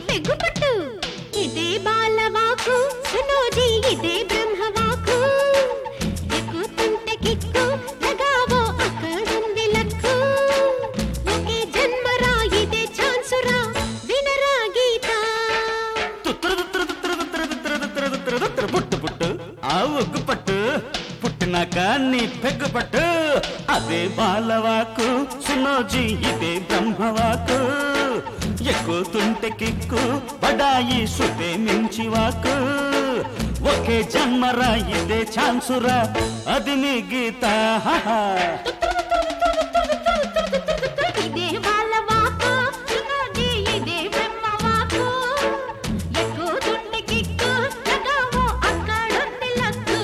పెగ్గుపట్టు ఇదే బాలవాకు సునోజీ ఇదే బ్రహ్మవాకు ఎక్కుతుంటే kick లగావో అక్కడుంది luck ఒకే జన్మరా ఇదే ఛాన్సురా వినరా గీత తుత్తర తుత్తర తుత్తర తుత్తర తుత్తర తుత్తర తుత్తర తుత్తర పుట్టు పుట్టు ఆ ఉగ్గు పట్టు పుట్టినాక నీ పెగ్గు పట్టు అదే బాలవాకు సునోజీ ఇదే బ్రహ్మవాకు ఎక్కుతుంటే కిక్కు బడాయి శృతే మించి వాకు ఒకే జన్మరా ఇదే ఛాన్సురా అది నీ గీత హాహా. ఇదే బాలవాకు సునోజీ ఇదే బ్రహ్మవాకు ఎక్కుతుంటే కిక్కు లగావో అక్కడుంది లక్కు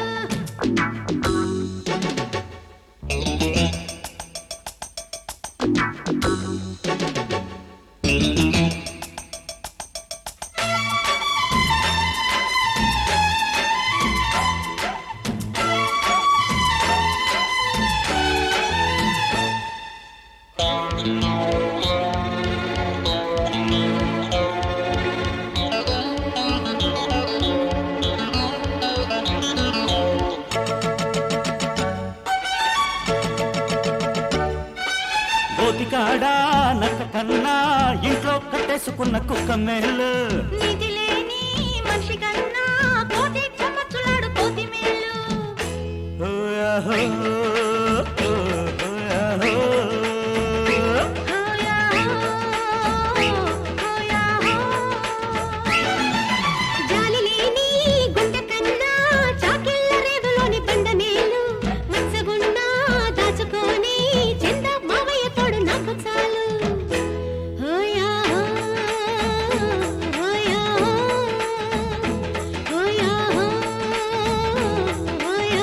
బోతికాడా నక్క కన్నా ఇంట్లో కట్టేసుకున్న కుక్క మేలు నీతి లేని మనిషి కన్నా కోటి చమచులాడు కోతి మేలు ఓయాహో, ఓయాహో. హోయా హోయా జాలి లేని గుండె కన్నా చాకిళ్ళ రేవులోని బండ మేలు మత్సగున్నా దాచుకొని చెంద మావయ్య తోడు నాకు చాలు హోయా హోయా హోయా హోయా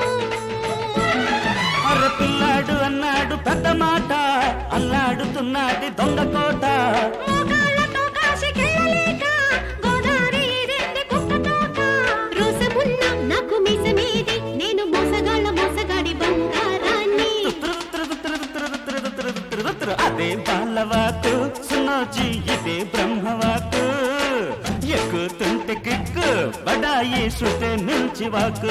అర్ర పిల్లాడు అన్నాడు పెద్ద మాట అల్లాడుతున్నది దొంగ కోట మోకాళ్ళతో కాశీకెళ్ళలేక గోదావరి ఈరింది కుక్కతోక. రోసమున్న నాకు మీసమేది, నేను మోసగాళ్ళ మోసగాడి బంగారాన్ని. తుత్రు తుత్రు తుత్రు తుత్రు తుత్రు తుత్రు తుత్రు. అదే బాలవాకు సునోజీ ఇదే బ్రహ్మవాకు ఎక్కుతుంటే కిక్కు బడాయి శృతే మించి వాకు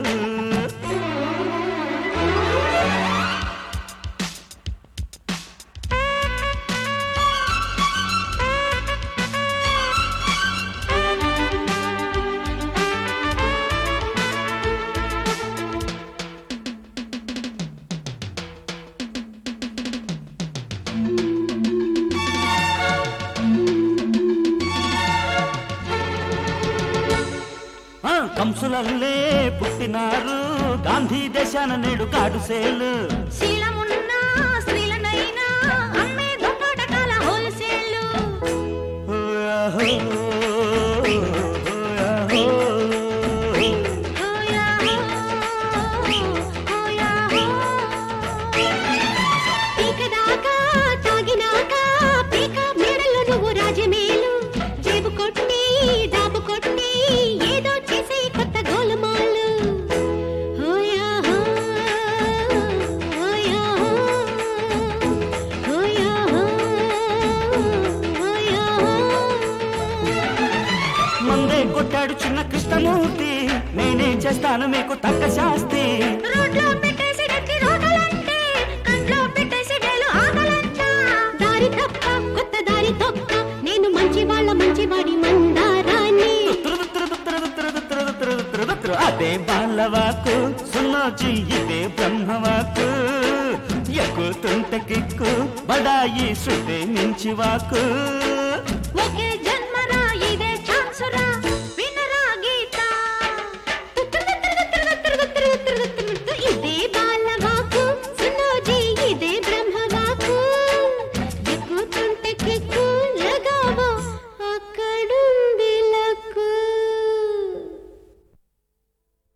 ఆ, కంసులల్లే పుట్టినారు గాంధీ దేశాన నేడు కాడుసేలు శీలమున్న స్త్రీలనైనా అమ్మే దొంగటకాల హోల్సేలు. ఓయాహో, ఓయాహో. హోయా హోయా పీకదాకా తాగినాక పీక మేడల్లో నువ్వు రాజమేలు జేబు కొట్టి డాబు కొట్టి ఏదో చేసే కొత్త గోలమాలు హోయా హోయా హోయా హోయా మందే కొట్టాడు చిన్న కృష్ణమూర్తి నేనే చేస్తాను మీకు తక్క శాస్తి రోడ్లో పెట్టేసి గట్టి రోగలంటే కంట్లో పెట్టేసి గేలు ఆగలంట దారి తప్ప కొత్త దారి తొక్క నేను మంచి వాళ్ళ మంచివాడి మందారాన్ని తుత్రు తుత్రు తుత్రు తుత్రు తుత్రు తుత్రు తుత్రు తుత్రు. అదే బాలవాకు సున్నోజీ ఇదే బ్రహ్మవాకు ఎక్కుతుంటే కిక్కు బడాయి శృతి మించి వాకు ఒకే